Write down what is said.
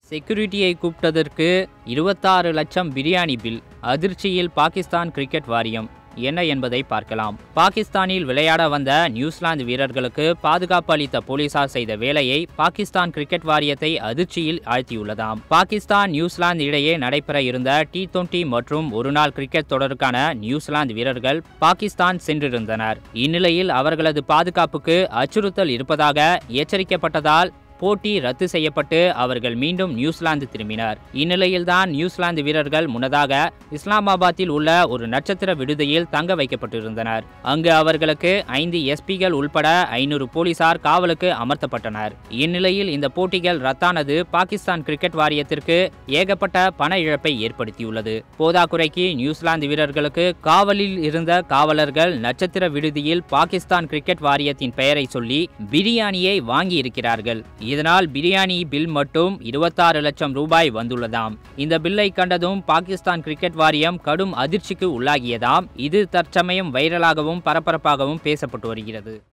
செக்யூரிட்டியை கூப்பிட்டதற்கு இருபத்தாறு லட்சம் பிரியாணி பில் அதிர்ச்சியில் பாகிஸ்தான் கிரிக்கெட் வாரியம் என்ன என்பதை பார்க்கலாம் பாகிஸ்தானில் விளையாட வந்த நியூசிலாந்து வீரர்களுக்கு பாதுகாப்பு அளித்த போலீசார் செய்த வேலையை பாகிஸ்தான் கிரிக்கெட் வாரியத்தை அதிர்ச்சியில் ஆழ்த்தியுள்ளதாம் பாகிஸ்தான் நியூசிலாந்து இடையே நடைபெற இருந்த டி டுவெண்டி மற்றும் ஒருநாள் கிரிக்கெட் தொடருக்கான நியூசிலாந்து வீரர்கள் பாகிஸ்தான் சென்றிருந்தனர் இந்நிலையில் அவர்களது பாதுகாப்புக்கு அச்சுறுத்தல் இருப்பதாக எச்சரிக்கப்பட்டதால் போட்டி ரத்து செய்யப்பட்டு அவர்கள் மீண்டும் நியூசிலாந்து திரும்பினர் இந்நிலையில்தான் நியூசிலாந்து வீரர்கள் முன்னதாக இஸ்லாமாபாத்தில் உள்ள ஒரு நட்சத்திர விடுதியில் தங்க வைக்கப்பட்டிருந்தனர் அங்கு அவர்களுக்கு ஐந்து எஸ்பிகள் உள்பட ஐநூறு போலீசார் காவலுக்கு அமர்த்தப்பட்டனர் இந்நிலையில் இந்த போட்டிகள் ரத்தானது பாகிஸ்தான் கிரிக்கெட் வாரியத்திற்கு ஏகப்பட்ட பண இழப்பை ஏற்படுத்தியுள்ளது போதாக்குறைக்கு நியூசிலாந்து வீரர்களுக்கு காவலில் இருந்த காவலர்கள் நட்சத்திர விடுதியில் பாகிஸ்தான் கிரிக்கெட் வாரியத்தின் பெயரை சொல்லி பிரியாணியை வாங்கி இருக்கிறார்கள் இதனால் பிரியாணி பில் மட்டும் இருபத்தாறு லட்சம் ரூபாய் வந்துள்ளதாம் இந்த பில்லை கண்டதும் பாகிஸ்தான் கிரிக்கெட் வாரியம் கடும் அதிர்ச்சிக்கு உள்ளாகியதாம் இது தற்சமயம் வைரலாகவும் பரபரப்பாகவும் பேசப்பட்டு வருகிறது